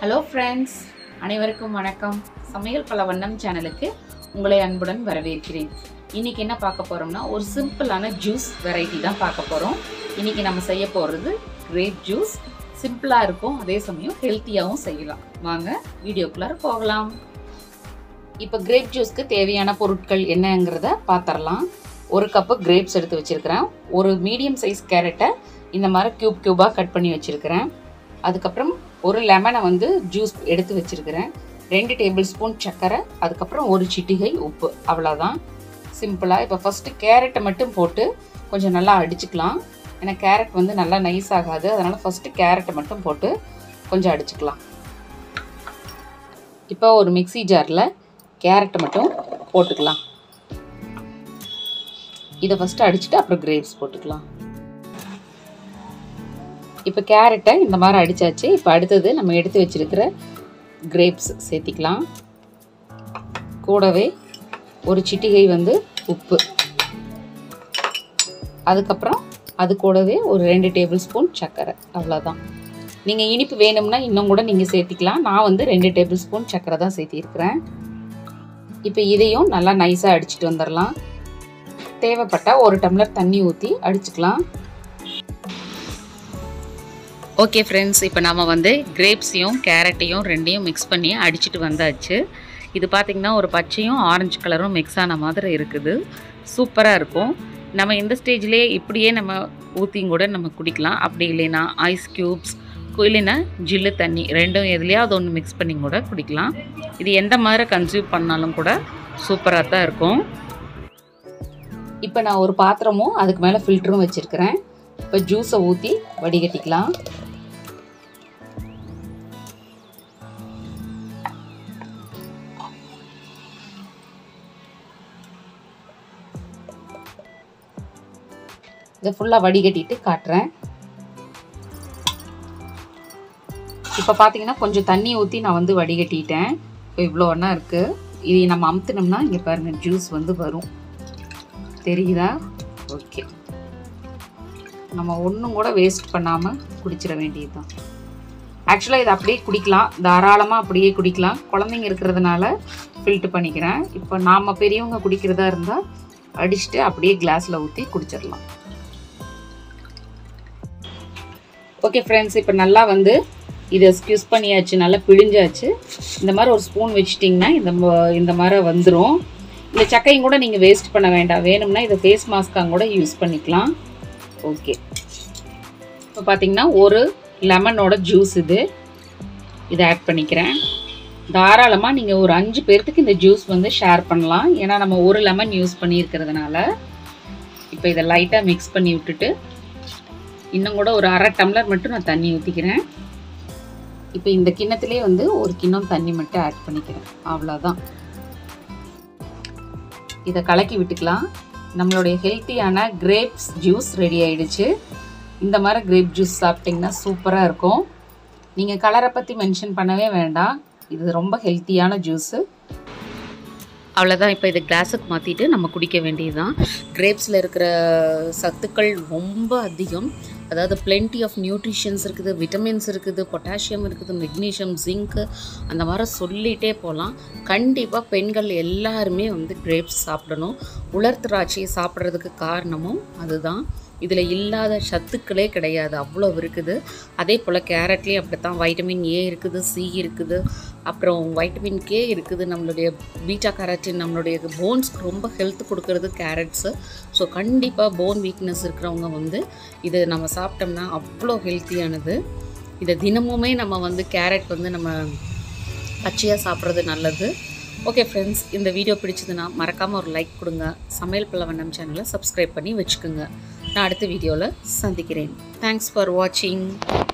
hello friends அனைவருக்கும் வணக்கம் சமையல் பல வண்ணம் சேனலுக்கு உங்களை அன்புடன் வரவேற்கிறேன் இன்னைக்கு என்ன பார்க்க போறோம்னா ஒரு சிம்பிளான ஜூஸ் வெரைட்டி தான் பார்க்க போறோம் இன்னைக்கு நம்ம செய்ய போறது கிரேப் ஜூஸ் சிம்பிளாக இருக்கும் அதே சமயம் ஹெல்த்தியாகவும் செய்யலாம் வாங்க வீடியோக்குள்ளார போகலாம் இப்போ கிரேப் ஜூஸ்க்கு தேவையான பொருட்கள் என்னங்கிறத பார்த்துடலாம் ஒரு கப்பு கிரேப்ஸ் எடுத்து வச்சிருக்கிறேன் ஒரு மீடியம் சைஸ் கேரட்டை இந்த மாதிரி க்யூப் க்யூபாக கட் பண்ணி வச்சிருக்கிறேன் அதுக்கப்புறம் ஒரு லெமனை வந்து ஜூஸ் எடுத்து வச்சிருக்கிறேன் ரெண்டு டேபிள் ஸ்பூன் சர்க்கரை அதுக்கப்புறம் ஒரு சிட்டிகை உப்பு அவ்வளோதான் சிம்பிளாக இப்போ ஃபஸ்ட்டு கேரட்டை மட்டும் போட்டு கொஞ்சம் நல்லா அடிச்சுக்கலாம் ஏன்னா கேரட் வந்து நல்லா நைஸ் ஆகாது அதனால் ஃபஸ்ட்டு கேரட்டை மட்டும் போட்டு கொஞ்சம் அடிச்சுக்கலாம் இப்போ ஒரு மிக்ஸி ஜாரில் கேரட்டை மட்டும் போட்டுக்கலாம் இதை ஃபஸ்ட்டு அடிச்சுட்டு அப்புறம் கிரேப்ஸ் போட்டுக்கலாம் இப்போ கேரட்டை இந்த மாதிரி அடித்தாச்சு இப்போ அடுத்தது நம்ம எடுத்து வச்சிருக்கிற கிரேப்ஸ் சேர்த்திக்கலாம் கூடவே ஒரு சிட்டிகை வந்து உப்பு அதுக்கப்புறம் அது கூடவே ஒரு ரெண்டு டேபிள் ஸ்பூன் சர்க்கரை அவ்வளோதான் நீங்கள் இனிப்பு வேணும்னா இன்னும் கூட நீங்கள் சேர்த்திக்கலாம் நான் வந்து ரெண்டு டேபிள் ஸ்பூன் சர்க்கரை தான் சேர்த்திருக்கிறேன் இப்போ இதையும் நல்லா நைஸாக அடிச்சுட்டு வந்துடலாம் தேவைப்பட்டால் ஒரு டம்ளர் தண்ணி ஊற்றி அடிச்சுக்கலாம் ஓகே ஃப்ரெண்ட்ஸ் இப்போ நம்ம வந்து கிரேப்ஸையும் கேரட்டையும் ரெண்டையும் மிக்ஸ் பண்ணி அடிச்சுட்டு வந்தாச்சு இது பார்த்திங்கன்னா ஒரு பச்சையும் ஆரஞ்சு கலரும் மிக்ஸ் ஆன மாதிரி இருக்குது சூப்பராக இருக்கும் நம்ம இந்த ஸ்டேஜ்லேயே இப்படியே நம்ம ஊற்றியும் கூட நம்ம குடிக்கலாம் அப்படி இல்லைன்னா ஐஸ் க்யூப்ஸ் இல்லைன்னா ஜில்லு தண்ணி ரெண்டும் எதுலேயாவது ஒன்று மிக்ஸ் பண்ணி கூட குடிக்கலாம் இது எந்த மாதிரி கன்சியூம் பண்ணாலும் கூட சூப்பராக தான் இருக்கும் இப்போ நான் ஒரு பாத்திரமும் அதுக்கு மேலே ஃபில்டரும் வச்சுருக்கிறேன் இப்போ ஜூஸை ஊற்றி வடிகட்டிக்கலாம் இதை ஃபுல்லாக வடிகட்டிட்டு காட்டுறேன் இப்போ பார்த்தீங்கன்னா கொஞ்சம் தண்ணி ஊற்றி நான் வந்து வடிகட்டிட்டேன் இப்போ இவ்வளோ ஒன்றா இருக்குது இது நம்ம அமுத்துனோம்னா இங்கே பாருங்கள் ஜூஸ் வந்து வரும் தெரியுதா ஓகே நம்ம ஒன்றும் கூட வேஸ்ட் பண்ணாமல் குடிச்சிட வேண்டியது தான் ஆக்சுவலாக இதை அப்படியே குடிக்கலாம் தாராளமாக அப்படியே குடிக்கலாம் குழந்தைங்க இருக்கிறதுனால ஃபில்ட்ரு பண்ணிக்கிறேன் இப்போ நாம் பெரியவங்க குடிக்கிறதா இருந்தால் அடிச்சுட்டு அப்படியே கிளாஸில் ஊற்றி குடிச்சிடலாம் ஓகே ஃப்ரெண்ட்ஸ் இப்போ நல்லா வந்து இதை ஸ்க்யூஸ் பண்ணியாச்சு நல்லா பிழிஞ்சாச்சு இந்த மாதிரி ஒரு ஸ்பூன் வச்சிட்டிங்கன்னா இந்த இந்த மாதிரி வந்துடும் இந்த சக்கையும் கூட நீங்கள் வேஸ்ட் பண்ண வேண்டாம் வேணும்னா இதை ஃபேஸ் மாஸ்க்காக கூட யூஸ் பண்ணிக்கலாம் ஓகே இப்போ பார்த்தீங்கன்னா ஒரு லெமனோட ஜூஸ் இது இதை ஆட் பண்ணிக்கிறேன் தாராளமாக நீங்கள் ஒரு அஞ்சு பேர்த்துக்கு இந்த ஜூஸ் வந்து ஷேர் பண்ணலாம் ஏன்னா நம்ம ஒரு லெமன் யூஸ் பண்ணியிருக்கிறதுனால இப்போ இதை லைட்டாக மிக்ஸ் பண்ணி விட்டுட்டு இன்னும் கூட ஒரு அரை டம்ளர் மட்டும் நான் தண்ணி ஊற்றிக்கிறேன் இப்போ இந்த கிண்ணத்திலே வந்து ஒரு கிண்ணம் தண்ணி மட்டும் ஆட் பண்ணிக்கிறேன் அவ்வளோதான் இதை கலக்கி விட்டுக்கலாம் நம்மளுடைய ஹெல்த்தியான கிரேப்ஸ் ஜூஸ் ரெடி ஆயிடுச்சு இந்த மாதிரி கிரேப் ஜூஸ் சாப்பிட்டிங்கன்னா சூப்பராக இருக்கும் நீங்கள் கலரை பற்றி மென்ஷன் பண்ணவே வேண்டாம் இது ரொம்ப ஹெல்த்தியான ஜூஸு அவ்வளோதான் இப்போ இதை கிளாஸுக்கு மாற்றிட்டு நம்ம குடிக்க வேண்டியது தான் கிரேப்ஸில் இருக்கிற சத்துக்கள் ரொம்ப அதிகம் அதாவது பிளென்டி ஆஃப் நியூட்ரிஷன்ஸ் இருக்குது விட்டமின்ஸ் இருக்குது பொட்டாசியம் இருக்குது மெக்னீஷியம் ஜிங்க்கு அந்த மாதிரி சொல்லிகிட்டே போகலாம் கண்டிப்பாக பெண்கள் எல்லாருமே வந்து கிரேப்ஸ் சாப்பிடணும் உலர் திராட்சையை சாப்பிட்றதுக்கு காரணமும் அதுதான் இதில் இல்லாத சத்துக்களே கிடையாது அவ்வளோ இருக்குது அதே போல் கேரட்லேயும் அப்படி தான் வைட்டமின் ஏ இருக்குது சி இருக்குது அப்புறம் வைட்டமின் கே இருக்குது நம்மளுடைய பீட்டா கேரட்டின் நம்மளுடைய போன்ஸ்க்கு ரொம்ப ஹெல்த் கொடுக்கறது கேரட்ஸு ஸோ கண்டிப்பாக போன் வீக்னஸ் இருக்கிறவங்க வந்து இது நம்ம சாப்பிட்டோம்னா அவ்வளோ ஹெல்த்தியானது இதை தினமுமே நம்ம வந்து கேரட் வந்து நம்ம பச்சையாக சாப்பிட்றது நல்லது ஓகே ஃப்ரெண்ட்ஸ் இந்த வீடியோ பிடிச்சதுன்னா மறக்காமல் ஒரு லைக் கொடுங்க சமையல் பல்லவண்ணம் சேனலை சப்ஸ்கிரைப் பண்ணி வச்சுக்கோங்க நான் அடுத்த வீடியோவில் சந்திக்கிறேன் தேங்க்ஸ் ஃபார் வாட்சிங்